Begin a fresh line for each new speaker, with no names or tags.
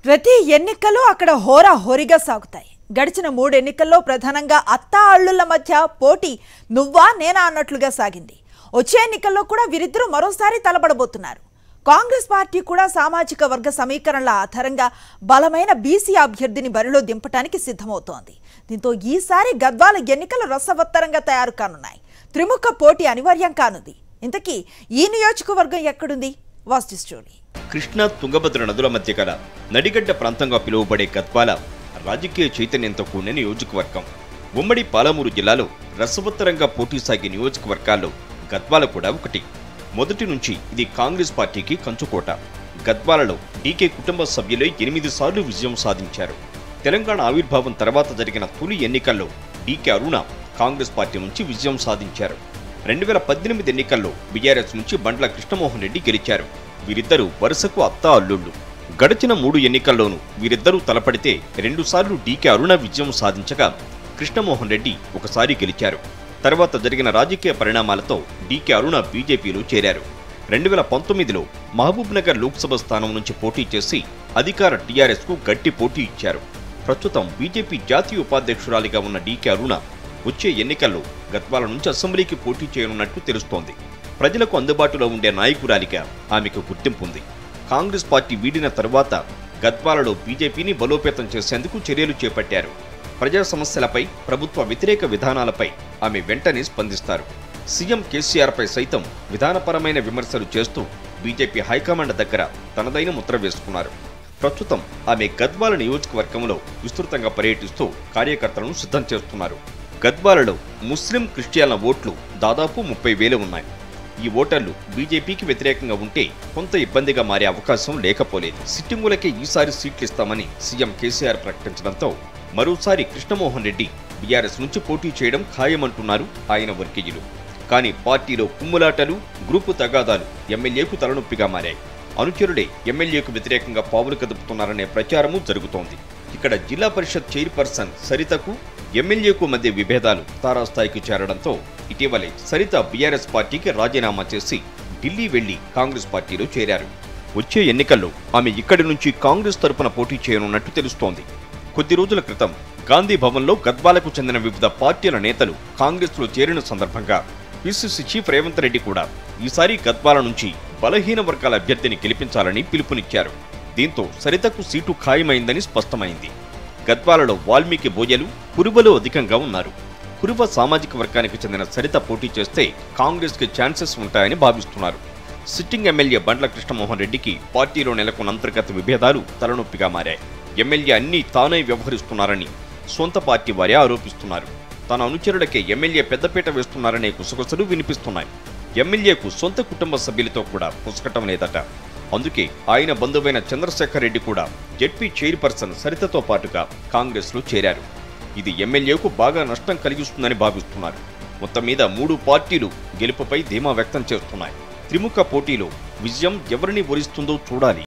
ప్రతి ఎన్నికలు అక్కడ హోరా హోరీగా సాగుతాయి గడిచిన మూడు ఎన్నికల్లో ప్రధానంగా అత్తా అల్లుల మధ్య పోటీ నువ్వా నేనా అన్నట్లుగా సాగింది వచ్చే ఎన్నికల్లో కూడా వీరిద్దరూ మరోసారి తలబడబోతున్నారు కాంగ్రెస్ పార్టీ కూడా సామాజిక వర్గ సమీకరణల ఆధారంగా బలమైన బీసీ అభ్యర్థిని బరిలో దింపడానికి సిద్ధమవుతోంది దీంతో ఈసారి గద్వాల ఎన్నికలు రసవత్తరంగా తయారు కానున్నాయి త్రిముఖ పోటీ అనివార్యం కానుంది ఇంతకీ ఈ నియోజకవర్గం ఎక్కడుంది వాస్ట్ స్టోరీ
కృష్ణా తుంగభద్ర నదుల మధ్య గల నడిగడ్డ ప్రాంతంగా పిలువబడే గద్వాల రాజకీయ చైతన్యంతో కూడిన నియోజకవర్గం ఉమ్మడి పాలమూరు జిల్లాలో రసవత్తరంగా పోటీ సాగే నియోజకవర్గాల్లో గద్వాల కూడా ఒకటి మొదటి నుంచి ఇది కాంగ్రెస్ పార్టీకి కంచుకోట గద్వాలలో డీకే కుటుంబ సభ్యులే ఎనిమిది సార్లు విజయం సాధించారు తెలంగాణ ఆవిర్భావం తర్వాత జరిగిన తొలి ఎన్నికల్లో డీకే అరుణ కాంగ్రెస్ పార్టీ నుంచి విజయం సాధించారు రెండు వేల పద్దెనిమిది ఎన్నికల్లో బీఆర్ఎస్ నుంచి బండ్ల కృష్ణమోహన్ రెడ్డి గెలిచారు వీరిద్దరూ వరుసకు అత్తా అల్లుళ్ళు గడిచిన మూడు ఎన్నికల్లోనూ వీరిద్దరూ తలపడితే రెండుసార్లు డీకే అరుణ విజయం సాధించగా కృష్ణమోహన్ రెడ్డి ఒకసారి గెలిచారు తర్వాత జరిగిన రాజకీయ పరిణామాలతో డీకే అరుణ బీజేపీలో చేరారు రెండు వేల పంతొమ్మిదిలో మహబూబ్ నగర్ లోక్సభ స్థానం నుంచి పోటీ చేసి అధికార టీఆర్ఎస్ కు గట్టి పోటీ ఇచ్చారు ప్రస్తుతం బీజేపీ జాతీయ ఉపాధ్యక్షురాలిగా ఉన్న డీకే అరుణ వచ్చే ఎన్నికల్లో గద్వాల నుంచి అసెంబ్లీకి పోటీ చేయనున్నట్టు తెలుస్తోంది ప్రజలకు అందుబాటులో ఉండే నాయకురాలిగా ఆమెకు గుర్తింపు ఉంది కాంగ్రెస్ పార్టీ వీడిన తరువాత గద్వాలలో బీజేపీని బలోపేతం చేసేందుకు చర్యలు చేపట్టారు ప్రజా సమస్యలపై ప్రభుత్వ వ్యతిరేక విధానాలపై ఆమె వెంటనే స్పందిస్తారు సీఎం కేసీఆర్పై సైతం విధానపరమైన విమర్శలు చేస్తూ బీజేపీ హైకమాండ్ దగ్గర తనదైన ముద్ర వేసుకున్నారు ప్రస్తుతం ఆమె గద్వాల నియోజకవర్గంలో విస్తృతంగా పర్యటిస్తూ కార్యకర్తలను సిద్ధం చేస్తున్నారు గద్వాలలో ముస్లిం క్రిస్టియన్ల ఓట్లు దాదాపు ముప్పై వేలు ఉన్నాయి ఈ ఓటర్లు బీజేపీకి వ్యతిరేకంగా ఉంటే కొంత ఇబ్బందిగా మారే అవకాశం లేకపోలేదు సిట్టింగులకే ఈసారి సీట్లు ఇస్తామని సీఎం కేసీఆర్ ప్రకటించడంతో మరోసారి కృష్ణమోహన్ రెడ్డి బీఆర్ఎస్ నుంచి పోటీ చేయడం ఖాయమంటున్నారు ఆయన వర్గీయులు కానీ పార్టీలో కుమ్ములాటలు గ్రూపు తగాదాలు ఎమ్మెల్యేకు తలనొప్పిగా మారాయి అనుచరుడే ఎమ్మెల్యేకు వ్యతిరేకంగా పావులు కదుపుతున్నారనే ప్రచారము జరుగుతోంది ఇక్కడ జిల్లా పరిషత్ చైర్పర్సన్ సరితకు ఎమ్మెల్యేకు మధ్య విభేదాలు తారాస్థాయికి చేరడంతో ఇటీవలే సరిత బీఆర్ఎస్ పార్టీకి రాజీనామా చేసి ఢిల్లీ వెళ్లి కాంగ్రెస్ పార్టీలో చేరారు వచ్చే ఎన్నికల్లో ఆమె ఇక్కడి నుంచి కాంగ్రెస్ తరపున పోటీ చేయనున్నట్టు తెలుస్తోంది కొద్ది రోజుల క్రితం గాంధీ భవన్లో గద్వాలకు చెందిన వివిధ పార్టీల నేతలు కాంగ్రెస్లో చేరిన సందర్భంగా పిసిసి చీఫ్ రేవంత్ రెడ్డి కూడా ఈసారి గద్వాల నుంచి బలహీన వర్గాల అభ్యర్థిని గెలిపించాలని పిలుపునిచ్చారు దీంతో సరితకు సీటు ఖాయమైందని స్పష్టమైంది గద్వాలలో వాల్మీకి బోయలు కురుబలు అధికంగా ఉన్నారు కురుబ సామాజిక వర్గానికి చెందిన సరిత పోటీ చేస్తే కాంగ్రెస్కి ఛాన్సెస్ ఉంటాయని భావిస్తున్నారు సిట్టింగ్ ఎమ్మెల్యే బండ్ల కృష్ణమోహన్ రెడ్డికి పార్టీలో నెలకొన్న అంతర్గత విభేదాలు తలనొప్పిగా మారాయి ఎమ్మెల్యే అన్నీ తానే వ్యవహరిస్తున్నారని సొంత పార్టీ వారే ఆరోపిస్తున్నారు తన అనుచరులకే ఎమ్మెల్యే పెద్దపీట వేస్తున్నారనే గుసగుసలు వినిపిస్తున్నాయి ఎమ్మెల్యేకు సొంత కుటుంబ సభ్యులతో కూడా పుసకటం లేదట అందుకే ఆయన బంధువైన చంద్రశేఖర్ రెడ్డి కూడా జెడ్పీ చైర్పర్సన్ సరితతో పాటుగా కాంగ్రెస్లో చేరారు ఇది ఎమ్మెల్యేకు బాగా నష్టం కలిగిస్తుందని భావిస్తున్నారు మొత్తం మీద మూడు పార్టీలు గెలుపుపై ధీమా వ్యక్తం చేస్తున్నాయి త్రిముఖ పోటీలో విజయం ఎవరిని వరిస్తుందో చూడాలి